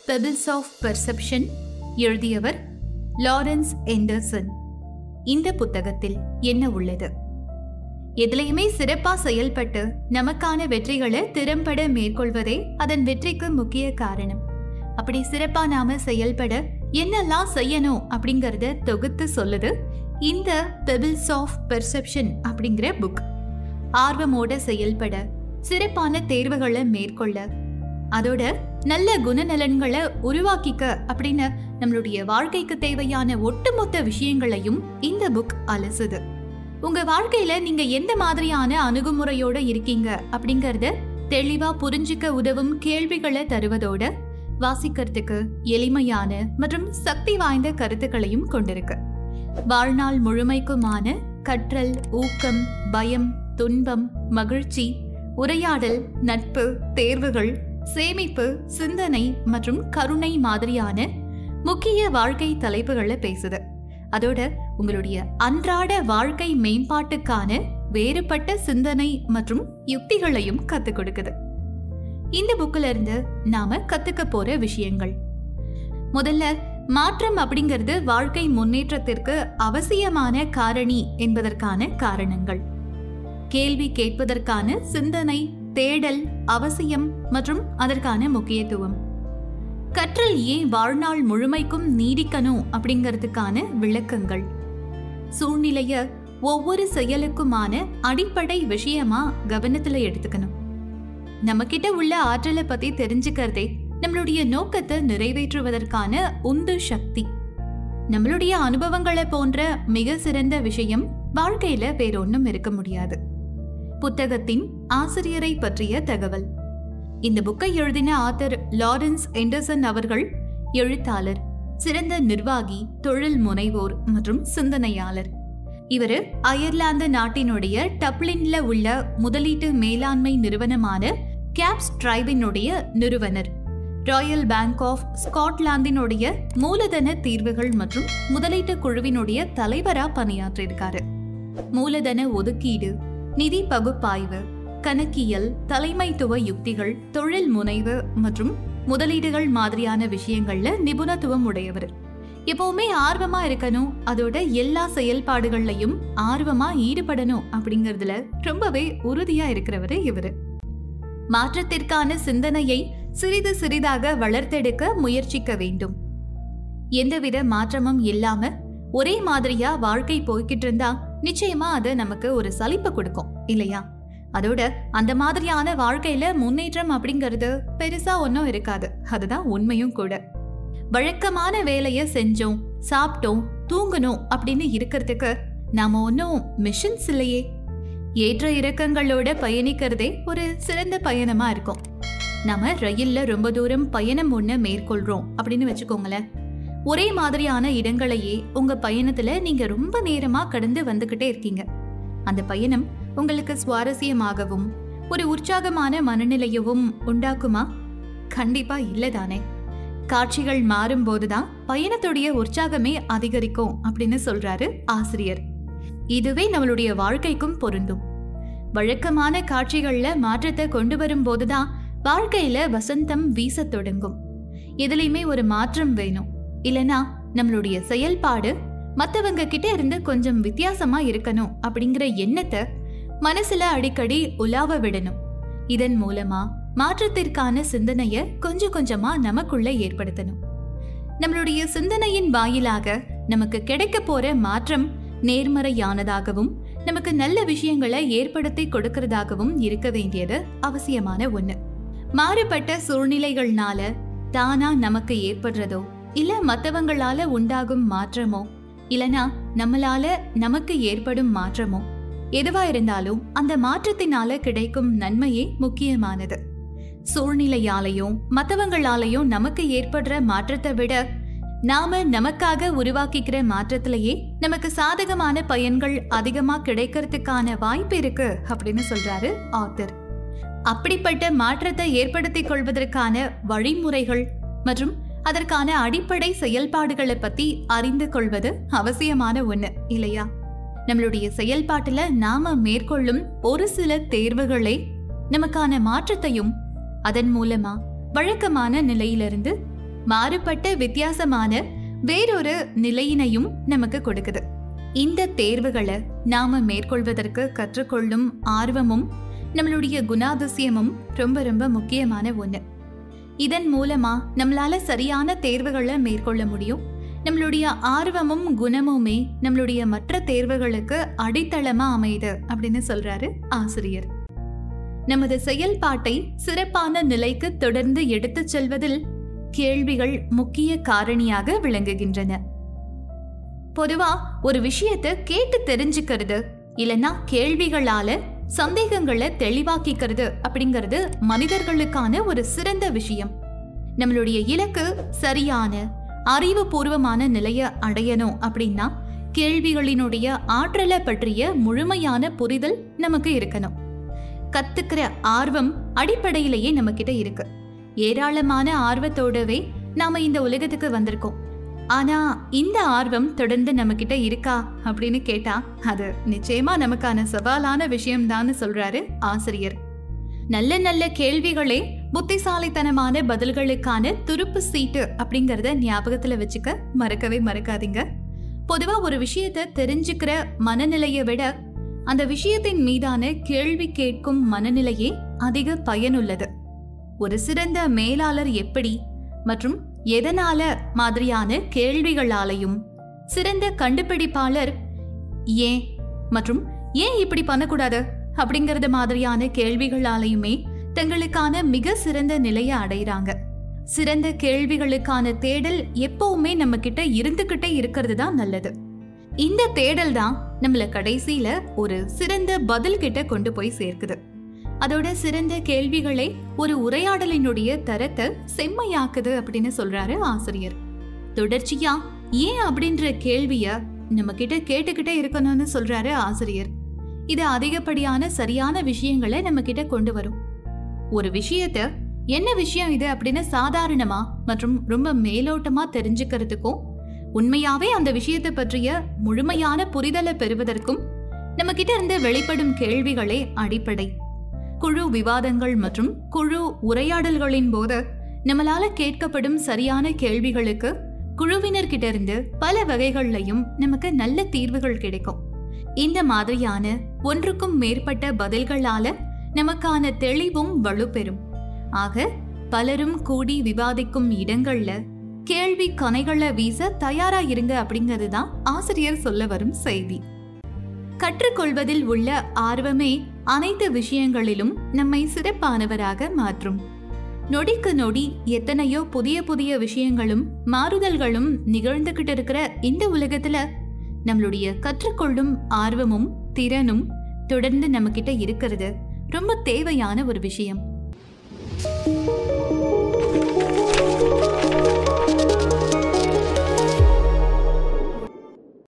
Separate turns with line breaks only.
pebbles of perception எழுதியவர் Lawrence Anderson இந்த புத்தகத்தில் என்ன உள்ளது எதுலையுமே சிறப்பா செயல்பட்டு நமக்கான வெற்றிகளை திறம்பட மேற்கொள்வதே அதன் வெற்றிக்கு முக்கிய காரணம் அப்படி சிறப்பா நாம செயல்பட என்னெல்லாம் செய்யணும் அப்படிங்கறத தொகுத்து சொல்லுது இந்த பெபிள்ஸ் ஆஃப் பெர்செப்ஷன் அப்படிங்கிற புக் ஆர்வமோட செயல்பட சிறப்பான தேர்வுகளை மேற்கொள்ள அதோட நல்ல குணநலன்களை உருவாக்கிக்க அப்படின்னு நம்மளுடைய வாழ்க்கைக்கு தேவையான ஒட்டுமொத்த விஷயங்களையும் இந்த புக் அலசுது உங்க வாழ்க்கையில நீங்க எந்த மாதிரியான அணுகுமுறையோட இருக்கீங்க அப்படிங்கறத தெளிவா புரிஞ்சுக்க உதவும் கேள்விகளை தருவதோட வாசிக்கிறதுக்கு எளிமையான மற்றும் சக்தி வாய்ந்த கருத்துக்களையும் கொண்டிருக்கு வாழ்நாள் முழுமைக்குமான கற்றல் ஊக்கம் பயம் துன்பம் மகிழ்ச்சி உரையாடல் நட்பு தேர்வுகள் சேமிப்பு சிந்தனை மற்றும் கருணை மாதிரியான முக்கிய வாழ்க்கை தலைப்புகளை பேசுது அதோட உங்களுடைய அன்றாட வாழ்க்கை மேம்பாட்டுக்கான வேறுபட்ட சிந்தனை மற்றும் யுக்திகளையும் கத்துக் கொடுக்குது இந்த புக்ல இருந்து நாம கத்துக்க போற விஷயங்கள் முதல்ல மாற்றம் அப்படிங்கிறது வாழ்க்கை முன்னேற்றத்திற்கு அவசியமான காரணி என்பதற்கான காரணங்கள் கேள்வி கேட்பதற்கான சிந்தனை தேடல் அவசியம் மற்றும் அதற்கான முக்கியத்துவம் கற்றல் ஏன் வாழ்நாள் முழுமைக்கும் நீடிக்கணும் அப்படிங்கிறதுக்கான விளக்கங்கள் சூழ்நிலைய ஒவ்வொரு செயலுக்குமான அடிப்படை விஷயமா கவனத்துல எடுத்துக்கணும் நம்ம கிட்ட உள்ள ஆற்றலை பத்தி தெரிஞ்சுக்கிறதே நம்மளுடைய நோக்கத்தை நிறைவேற்றுவதற்கான உந்து சக்தி நம்மளுடைய அனுபவங்களை போன்ற மிக சிறந்த விஷயம் வாழ்க்கையில வேறொன்னும் இருக்க முடியாது புத்தகத்தின் ஆசிரியரை பற்றிய தகவல் இந்த புக்கை எழுதின ஆத்தர் லாரன்ஸ் எண்டர்சன் அவர்கள் எழுத்தாளர் சிறந்த நிர்வாகி தொழில் முனைவோர் மற்றும் சிந்தனையாளர் இவரு அயர்லாந்து நாட்டினுடைய டப்ளின்ல உள்ள முதலீட்டு மேலாண்மை நிறுவனமான கேப்ஸ் டிரைவினுடைய நிறுவனர் ராயல் பேங்க் ஆஃப் ஸ்காட்லாந்தினுடைய மூலதன தீர்வுகள் மற்றும் முதலீட்டு குழுவினுடைய தலைவரா பணியாற்றியிருக்காரு மூலதன ஒதுக்கீடு நிதி பகுப்பாய்வு கணக்கியல் தலைமைத்துவ யுக்திகள் தொழில் முனைவு மற்றும் முதலீடுகள் மாதிரியான விஷயங்கள்ல நிபுணத்துவம் உடையவர் எப்பவுமே ஆர்வமா இருக்கணும் அதோட எல்லா செயல்பாடுகள்லையும் ஆர்வமா ஈடுபடணும் அப்படிங்கறதுல ரொம்பவே உறுதியா இருக்கிறவரு இவரு மாற்றத்திற்கான சிந்தனையை சிறிது சிறிதாக வளர்த்தெடுக்க முயற்சிக்க வேண்டும் எந்தவித மாற்றமும் இல்லாம ஒரே மாதிரியா வாழ்க்கை போய்கிட்டு இருந்தா நிச்சயமா அது நமக்கு ஒரு சலிப்பு கொடுக்கும் இல்லையா அதோட அந்த மாதிரியான வாழ்க்கையில முன்னேற்றம் அப்படிங்கிறது பெருசா ஒன்றும் இருக்காது அதுதான் உண்மையும் கூட வழக்கமான வேலைய செஞ்சோம் சாப்பிட்டோம் தூங்கணும் அப்படின்னு இருக்கிறதுக்கு நாம ஒன்றும் மிஷின்ஸ் இல்லையே ஏற்ற இறக்கங்களோட பயணிக்கிறதே ஒரு சிறந்த பயணமா இருக்கும் நாம ரயில்ல ரொம்ப தூரம் பயணம் ஒண்ணு மேற்கொள்றோம் அப்படின்னு வச்சுக்கோங்களேன் ஒரே மாதிரியான இடங்களையே உங்க பயணத்துல நீங்க ரொம்ப நேரமா கடந்து வந்துகிட்டே இருக்கீங்க அந்த பயணம் உங்களுக்கு சுவாரஸ்யமாகவும் ஒரு உற்சாகமான மனநிலையவும் உண்டாக்குமா கண்டிப்பா இல்லதானே காட்சிகள் மாறும்போதுதான் பயணத்துடைய உற்சாகமே அதிகரிக்கும் அப்படின்னு சொல்றாரு ஆசிரியர் இதுவே நம்மளுடைய வாழ்க்கைக்கும் பொருந்தும் வழக்கமான காட்சிகள்ல மாற்றத்தை கொண்டு வரும்போதுதான் வாழ்க்கையில வசந்தம் வீசத் தொடங்கும் எதுலையுமே ஒரு மாற்றம் வேணும் இல்லனா நம்மளுடைய செயல்பாடு மத்தவங்க கிட்ட இருந்து கொஞ்சம் வித்தியாசமா இருக்கணும் அப்படிங்கிற எண்ணத்தை மனசுல அடிக்கடி உலாவ விடணும் இதன் மூலமா மாற்றத்திற்கான சிந்தனைய கொஞ்சம் கொஞ்சமா நமக்குள்ள ஏற்படுத்தணும் நம்மளுடைய சிந்தனையின் வாயிலாக நமக்கு கிடைக்க போற மாற்றம் நேர்மறையானதாகவும் நமக்கு நல்ல விஷயங்களை ஏற்படுத்தி கொடுக்கறதாகவும் இருக்க வேண்டியது அவசியமான ஒண்ணு மாறுபட்ட சூழ்நிலைகள்னால தானா நமக்கு ஏற்படுறதோ இல்ல மத்தவங்களால உண்டாகும் மாற்றமோ இல்லனா நம்மளால நமக்கு ஏற்படும் மாற்றமோ எதுவா இருந்தாலும் அந்த மாற்றத்தினால கிடைக்கும் நன்மையே முக்கியமானது சூழ்நிலையாலையும் மத்தவங்களாலையும் நமக்கு ஏற்படுற மாற்றத்தை விட நாம நமக்காக உருவாக்கிக்கிற மாற்றத்திலேயே நமக்கு சாதகமான பயன்கள் அதிகமா கிடைக்கிறதுக்கான வாய்ப்பு இருக்கு அப்படின்னு சொல்றாரு ஆத்தர் அப்படிப்பட்ட மாற்றத்தை ஏற்படுத்திக் கொள்வதற்கான வழிமுறைகள் மற்றும் அதற்கான அடிப்படை செயல்பாடுகளை பத்தி அறிந்து கொள்வது அவசியமான ஒண்ணு இல்லையா நம்மளுடைய செயல்பாட்டுல நாம மேற்கொள்ளும் ஒரு சில தேர்வுகளே நமக்கான மாற்றத்தையும் அதன் மூலமா வழக்கமான நிலையிலிருந்து மாறுபட்ட வித்தியாசமான வேறொரு நிலையினையும் நமக்கு கொடுக்குது இந்த தேர்வுகளை நாம மேற்கொள்வதற்கு கற்றுக்கொள்ளும் ஆர்வமும் நம்மளுடைய குணாதிசயமும் ரொம்ப ரொம்ப முக்கியமான ஒன்று இதன் மூலமா நம்மளால சரியான தேர்வுகளை மேற்கொள்ள முடியும் நம்மளுடைய ஆர்வமும் குணமுமே நம்மளுடைய மற்ற தேர்வுகளுக்கு அடித்தளமா அமையுது அப்படின்னு சொல்றாரு ஆசிரியர் நமது செயல்பாட்டை சிறப்பான நிலைக்கு தொடர்ந்து எடுத்துச் செல்வதில் கேள்விகள் முக்கிய காரணியாக விளங்குகின்றன பொதுவா ஒரு விஷயத்தை கேட்டு தெரிஞ்சுக்கிறது இல்லனா கேள்விகளால சந்தேகங்களை தெளிவாக்கிக்கிறது அப்படிங்கிறது மனிதர்களுக்கான ஒரு சிறந்த விஷயம் நம்மளுடைய இலக்கு சரியான அறிவுபூர்வமான நிலைய அடையணும் அப்படின்னா கேள்விகளினுடைய ஆற்றலை பற்றிய முழுமையான புரிதல் நமக்கு இருக்கணும் கத்துக்கிற ஆர்வம் அடிப்படையிலேயே நம்ம கிட்ட இருக்கு ஏராளமான ஆர்வத்தோடவே நாம இந்த உலகத்துக்கு வந்திருக்கோம் ஆனா இந்த ஆர்வம் தொடர்ந்து நம்ம கிட்ட இருக்கா அப்படின்னு கேட்டா அது நிச்சயமா நமக்கான சவாலான விஷயம்தான்னு சொல்றாரு ஆசிரியர் நல்ல நல்ல கேள்விகளே புத்திசாலித்தனமான பதில்களுக்கான துருப்பு சீட்டு அப்படிங்கறத ஞாபகத்துல வச்சுக்க மறக்கவே மறக்காதீங்க பொதுவா ஒரு விஷயத்த தெரிஞ்சுக்கிற மனநிலையை விட அந்த விஷயத்தின் மீதான கேள்வி கேட்கும் மனநிலையே அதிக பயனுள்ளது ஒரு சிறந்த மேலாளர் எப்படி மற்றும் எதனால மாதிரியான கேள்விகளாலையும் சிறந்த கண்டுபிடிப்பாளர் ஏன் மற்றும் ஏன் இப்படி பண்ணக்கூடாது அப்படிங்கறது மாதிரியான கேள்விகளாலையுமே தங்களுக்கான மிக சிறந்த நிலையை அடைகிறாங்க சிறந்த கேள்விகளுக்கான தேடல் எப்பவுமே நம்ம கிட்ட இருந்துகிட்டே இருக்கிறது தான் நல்லது இந்த தேடல் தான் நம்மள கடைசியில ஒரு சிறந்த பதில் கிட்ட கொண்டு போய் சேர்க்குது அதோட சிறந்த கேள்விகளை ஒரு உரையாடலினுடைய தரத்தை செம்மையாக்குது அப்படின்னு சொல்றாரு ஆசிரியர் தொடர்ச்சியா ஏன் அப்படின்ற கேள்விய நம்ம கிட்ட கேட்டுக்கிட்டே இருக்கணும்னு சொல்றாரு ஆசிரியர் இது அதிகப்படியான சரியான விஷயங்களை நம்ம கிட்ட கொண்டு வரும் ஒரு விஷயத்த என்ன விஷயம் இது அப்படின்னு சாதாரணமா மற்றும் ரொம்ப மேலோட்டமா தெரிஞ்சுக்கிறதுக்கும் உண்மையாவே அந்த விஷயத்தை பற்றிய முழுமையான புரிதலை பெறுவதற்கும் நம்ம கிட்ட இருந்து வெளிப்படும் கேள்விகளே அடிப்படை குழு விவாதங்கள் மற்றும் குழு உரையாடல்களின் போது நம்மளால கேட்கப்படும் சரியான கேள்விகளுக்கு குழுவினர்கிட்ட இருந்து பல வகைகள்லையும் நமக்கு நல்ல தீர்வுகள் கிடைக்கும் இந்த மாதிரியான ஒன்றுக்கும் மேற்பட்ட பதில்களால நமக்கான தெளிவும் வலுப்பெறும் ஆக பலரும் கூடி விவாதிக்கும் இடங்கள்ல கேள்வி கனைகளை வீச தயாரா இருங்க அப்படிங்கிறது தான் ஆசிரியர் சொல்ல வரும் செய்தி கற்றுக்கொள்வதில் உள்ள ஆர்வமே அனைத்து விஷயங்களிலும் நம்மை சிறப்பானவராக மாற்றும் நொடிக்கு நொடி எத்தனையோ புதிய புதிய விஷயங்களும் மாறுதல்களும் நிகழ்ந்துகிட்டு இருக்கிற இந்த உலகத்துல நம்மளுடைய கற்றுக்கொள்ளும் ஆர்வமும் திறனும் தொடர்ந்து நம்ம கிட்ட இருக்கிறது ரொம்ப தேவையான ஒரு விஷயம்